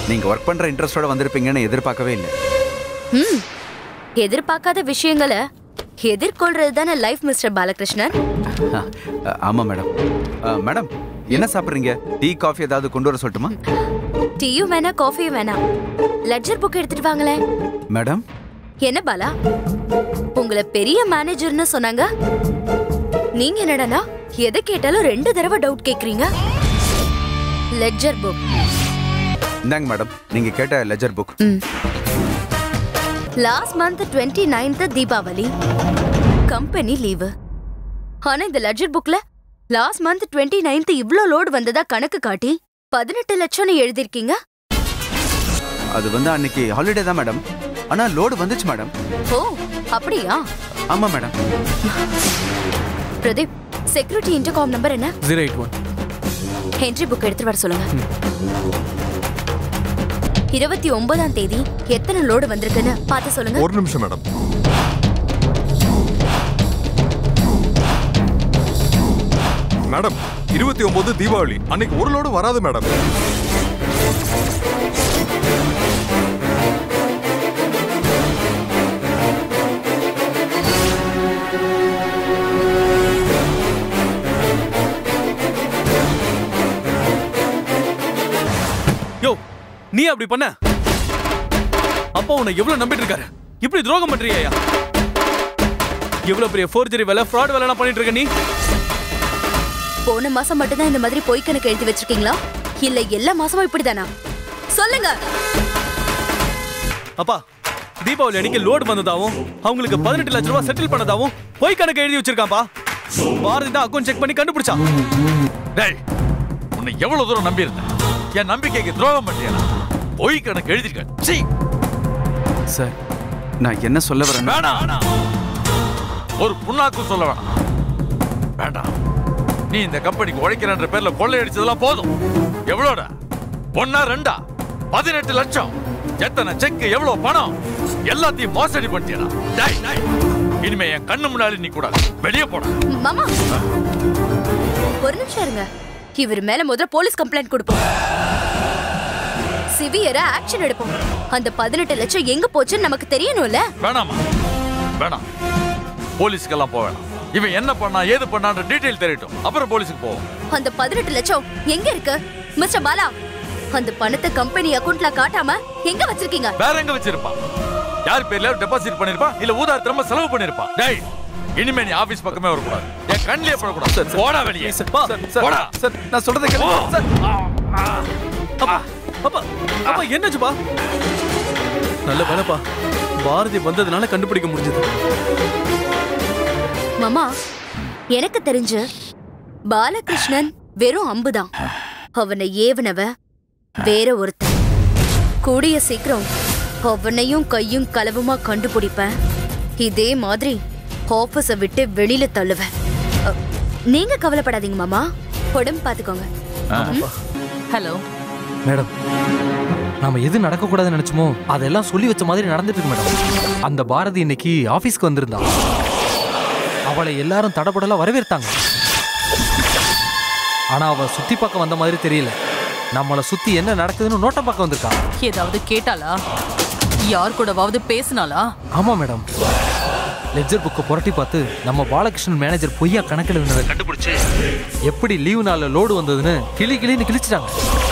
நீங்க ஒர்க் பண்ற இன்ட்ரெஸ்டோட வந்திருப்பீங்கன்னு எதிர்பார்க்கவே இல்லை ம் எதிர்பார்க்காத விஷயங்களை எதிர்கொள்றது தானே லைஃப் மிஸ்டர் பாலகிருஷ்ணன் அஹ், ஆமா மேடம் அஹ், மேடம் என்ன சாப்பிடுறீங்க டீ காஃபி ஏதாவது கொண்டு வர சொல்லட்டுமா டீயும் வேணாம் காஃபியும் வேணாம் லெட்ஜர் புக் எடுத்துட்டு வாங்களேன் மேடம் என்ன பாலா உங்களை பெரிய மேனேஜர்னு சொன்னாங்க நீங்க என்னடானா எதை கேட்டாலும் ரெண்டு தடவை டவுட் கேக்குறீங்க லெட்ஜர் புக் இந்தாங்க மேடம் நீங்க கேட்ட ledger book last month twenty ninth Deepavali company leave ஆனா இந்த லெட்ஜர் புக்ல லாஸ்ட் மந்த் டுவெண்ட்டி நைன்த் இவ்ளோ லோடு வந்ததா கணக்கு காட்டி பதினெட்டு லட்சம்னு எழுதிருக்கீங்க அது வந்து அன்னைக்கு ஹாலிடே தான் மேடம் ஆனா லோடு வந்துச்சு மேடம் ஓ அப்படியா ஆமா madam Pradeep security intercom number என்ன zero eight one entry book எடுத்துட்டு வர சொல்லுங்க இருபத்தி ஒன்பதாம் தேதி எத்தனை லோடு வந்திருக்குன்னு பார்த்து சொல்லுங்க ஒரு நிமிஷம் மேடம் மேடம் இருபத்தி ஒன்பது தீபாவளி அன்னைக்கு ஒரு லோடு வராது மேடம் யோ நீ அப்படி பண்ண அப்பா உன்னை எவ்வளவு நம்பிட்டு இருக்காரு இப்படி துரோகம் பண்றியா எவ்வளவு பெரிய ஃபோர்ஜரி வேலை ஃப்ராட் வேலை எல்லாம் பண்ணிட்டு இருக்க நீ போன மாசம் மட்டும்தான் இந்த மாதிரி பொய் கணக்கு எழுதி வச்சிருக்கீங்களா இல்ல எல்லா மாசமும் இப்படிதானா சொல்லுங்க அப்பா தீபாவளி அன்னைக்கு லோடு வந்ததாவும் அவங்களுக்கு பதினெட்டு லட்ச ரூபாய் செட்டில் பண்ணதாவும் பொய் கணக்கு எழுதி வச்சிருக்கான்பா பாரதி தான் அக்கௌண்ட் செக் பண்ணி கண்டுபிடிச்சான் டேய் உன்னை எவ்வளவு தூரம் நம்பி இருந்தேன் என் நம்பிக்கைக்கு துரோகம் பண்ணியா பொய் கணக்கு எழுதிருக்க சீ சார் நான் என்ன சொல்ல வரேன் வேணாம் ஒரு புண்ணாக்கும் சொல்ல வேணாம் வேண்டாம் நீ இந்த கம்பெனிக்கு உழைக்கிறன்ற பேர்ல கொள்ளையடிச்சதெல்லாம் போதும் எவ்வளோடா ஒன்னா ரெண்டா பதினெட்டு லட்சம் எத்தனை செக் எவ்வளவு பணம் எல்லாத்தையும் மோசடி பண்ணிட்டா டேய் டேய் இனிமே என் கண்ணு முன்னாடி நீ கூட வெளியே போடா மாமா ஒரு நிமிஷம் இருங்க இவர் மேல முதல்ல போலீஸ் கம்ப்ளைண்ட் கொடுப்போம் சிவியரா ஆக்ஷன் எடுப்போம் அந்த பதினெட்டு லட்சம் எங்க போச்சுன்னு நமக்கு தெரியணும்ல வேணாமா வேணாம் போலீஸ்க்கெல்லாம் போக வேணாம் இவன் என்ன பண்ணா ஏது பண்ணான்ற டீடைல் தெரியட்டும் அப்புறம் போலீஸுக்கு போவோம் அந்த பதினெட்டு லட்சம் எங்க இருக்கு மிஸ்டர் பாலா அந்த பணத்தை கம்பெனி அக்கவுண்ட்ல காட்டாம எங்க வச்சிருக்கீங்க வேற எங்க வச்சிருப்பான் யார் பேர்ல டெபாசிட் பண்ணிருப்பான் இல்ல ஊதார் திரும்ப செலவு பண்ணிருப்பான் டேய் இனிமே நீ ஆபீஸ் பக்கமே வரக்கூடாது என் கண்ணிலே படக்கூடாது போடா வெளியே சார் சார், சார் போடா சார் நான் சொல்றதை கேளுங்க போ. சார் அப்பா அப்பா அப்பா என்னாச்சுப்பா நல்ல வேலைப்பா பாரதி வந்ததுனால கண்டுபிடிக்க முடிஞ்சது மாமா எனக்கு தெரிஞ்சு பாலகிருஷ்ணன் வெறும் அம்புதான் அவனை ஏவனவ வேற ஒருத்தன் கூடிய சீக்கிரம் அவனையும் கையும் களவுமா கண்டுபிடிப்பேன் இதே மாதிரி ஆபீஸ விட்டு வெளியில தள்ளுவேன் அ, நீங்க கவலைப்படாதீங்க மாமா உடம்பு பாத்துக்கோங்க ஹலோ மேடம் நாம எது நடக்கக்கூடாதுன்னு நினைச்சோமோ அதெல்லாம் சொல்லி வச்ச மாதிரி நடந்துட்டு இருக்கு மேடம் அந்த பாரதி இன்னைக்கு ஆபீஸ்க்கு வந்திருந்தா அவளை எல்லாரும் தடபடலா வரவேற்றாங்க ஆனா அவ சுத்தி பார்க்க வந்த மாதிரி தெரியல நம்மளை சுத்தி என்ன நடக்குதுன்னு நோட்டம் பார்க்க வந்திருக்கா ஏதாவது கேட்டாளா யார் கூடவாவது பேசினாளா ஆமா மேடம் லெட்ஜர் புக்கை புரட்டி பார்த்து நம்ம பாலகிருஷ்ணன் மேனேஜர் பொய்யா கணக்கில் இருந்ததை கண்டுபிடிச்சு எப்படி லீவு நாள்ல லோடு வந்ததுன்னு கிளி கிளின்னு கிழிச்சிட்டாங்க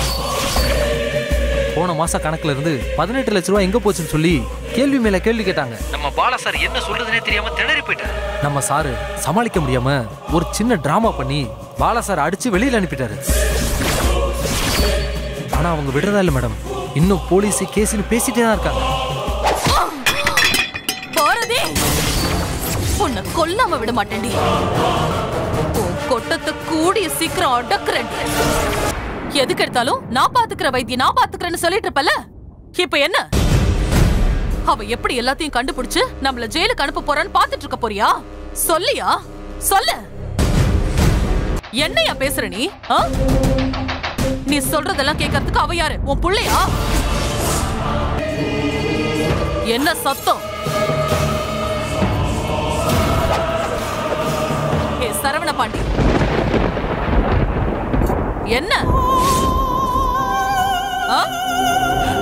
போன மாச கணக்குல இருந்து பதினெட்டு லட்ச ரூபாய் எங்க போச்சுன்னு சொல்லி கேள்வி மேல கேள்வி கேட்டாங்க நம்ம பாலா சார் என்ன சொல்றதுனே தெரியாம திணறி போயிட்டாரு நம்ம சாரு சமாளிக்க முடியாம ஒரு சின்ன டிராமா பண்ணி பாலா சார் அடிச்சு வெளியில அனுப்பிட்டாரு ஆனா அவங்க விடுறதா இல்ல மேடம் இன்னும் போலீஸ் கேஸ்னு பேசிட்டே தான் இருக்காங்க பாரதி உன்னை கொல்லாம விட மாட்டேன்டி உன் கொட்டத்தை கூடிய சீக்கிரம் அடக்குறேன் எதுக்கு எடுத்தாலும் நான் பாத்துக்கிற வைத்தியம் நான் பாத்துக்கிறேன்னு சொல்லிட்டு இருப்பல இப்ப என்ன அவ எப்படி எல்லாத்தையும் கண்டுபிடிச்சு நம்மள ஜெயிலுக்கு அனுப்ப போறான்னு பாத்துட்டு இருக்க போறியா சொல்லியா சொல்லு என்னையா பேசுற நீ ஆ? நீ சொல்றதெல்லாம் கேட்கறதுக்கு அவ யாரு உன் புள்ளையா என்ன சத்தம் ஏ சரவண பாண்டி என்ன ஆ?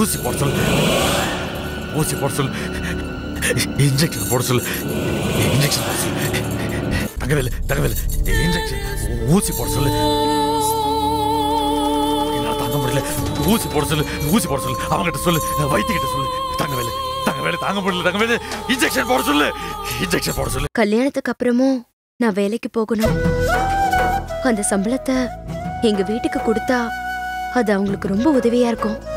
ஊசி போட சொல்லு ஊசி போட சொல்லு இன்ஜெக்ஷன் போட சொல்லு இன்ஜெக்ஷன் போட சொல்லு தங்கவேலு தங்கவேலு இன்ஜெக்ஷன் ஊசி போட சொல்லு என்னால தாங்க முடியல ஊசி போட சொல்லு ஊசி போட சொல்லு அவங்ககிட்ட சொல்லு வைத்தியகிட்ட சொல்லு தங்கவேலு தங்கவேலு தாங்க முடியல தங்கவேலு இன்ஜெக்ஷன் போட சொல்லு இன்ஜெக்ஷன் போட சொல்லு கல்யாணத்துக்கு அப்புறமும் நான் வேலைக்கு போகணும் அந்த சம்பளத்தை எங்க வீட்டுக்கு கொடுத்தா அது அவங்களுக்கு ரொம்ப உதவியா இருக்கும்